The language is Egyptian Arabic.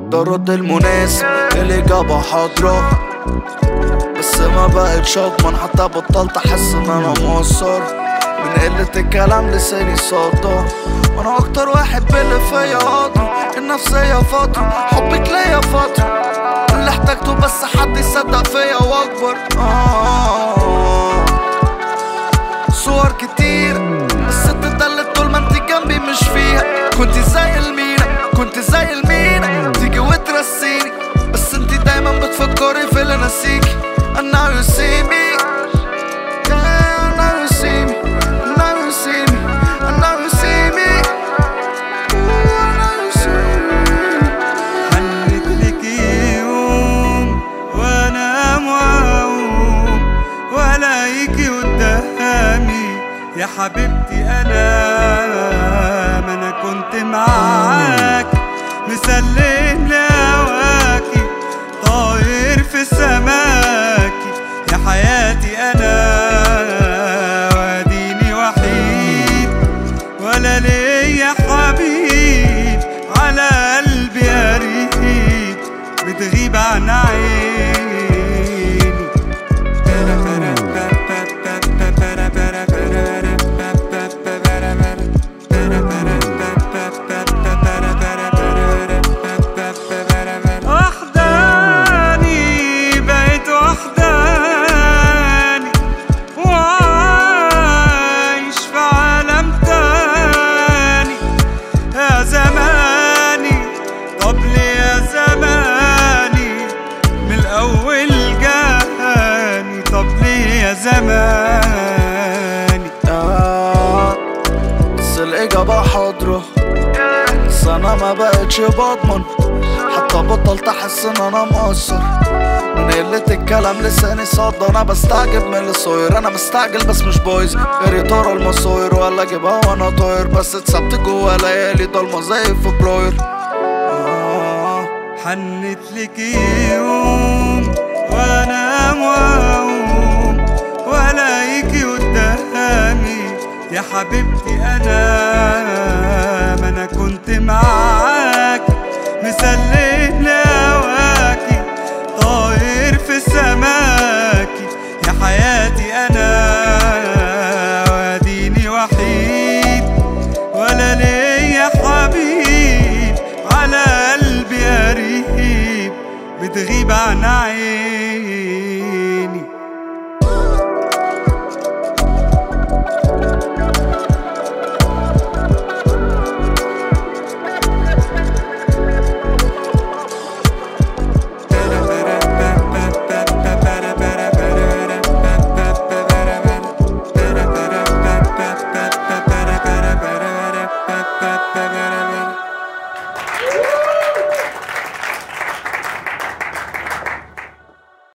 ده الرد المناسب الإجابة حاضرة بس ما بقتش أضمن حتى بطلت أحس إن أنا مقصر من قلة الكلام لساني صدى وأنا أكتر واحد باللي فيا قاطع النفسية فترة حبك ليا فترة اللي احتاجته بس حد يصدق فيا وأكبر آه صور كتير بس اتدلت طول ما انت جنبي مش فيها كنت زي المينا كنت زي المينا تيجي وترسيني بس انت دايما بتفكري في اللي ناسيكي And now you see me Yeah, now you see me And now you see me And now you see me Yeah, now you see me حنت لك يوم وانام واقوم والاقيكي قدامي يا حبيبتي انا ما انا كنت معاك مسلم لهواكي طاير في سماكي يا حياتي انا واديني وحيد ولا ليا حبيب على قلبي يا ريت بتغيب عن عيني وحداني بقيت وحداني وعايش في عالم تاني يا زماني طب ليه يا زماني من الأول جاني طب ليه يا زماني آه، بس الإجابة حاضرة بس أنا ما بقتش بضمن حتى بطلت أحس إن أنا مقصر من قلة الكلام لساني صد أنا بستعجب من اللي صاير أنا مستعجل بس مش بايظ غير يا ترى المصاير ولا أجيبها وأنا طاير بس اتثبت جوا ليالي ضلمة زي فبراير آه حنت لك يوم وانام واقوم والاقيكي قدامي يا حبيبتي انا ما انا كنت معاك مسلم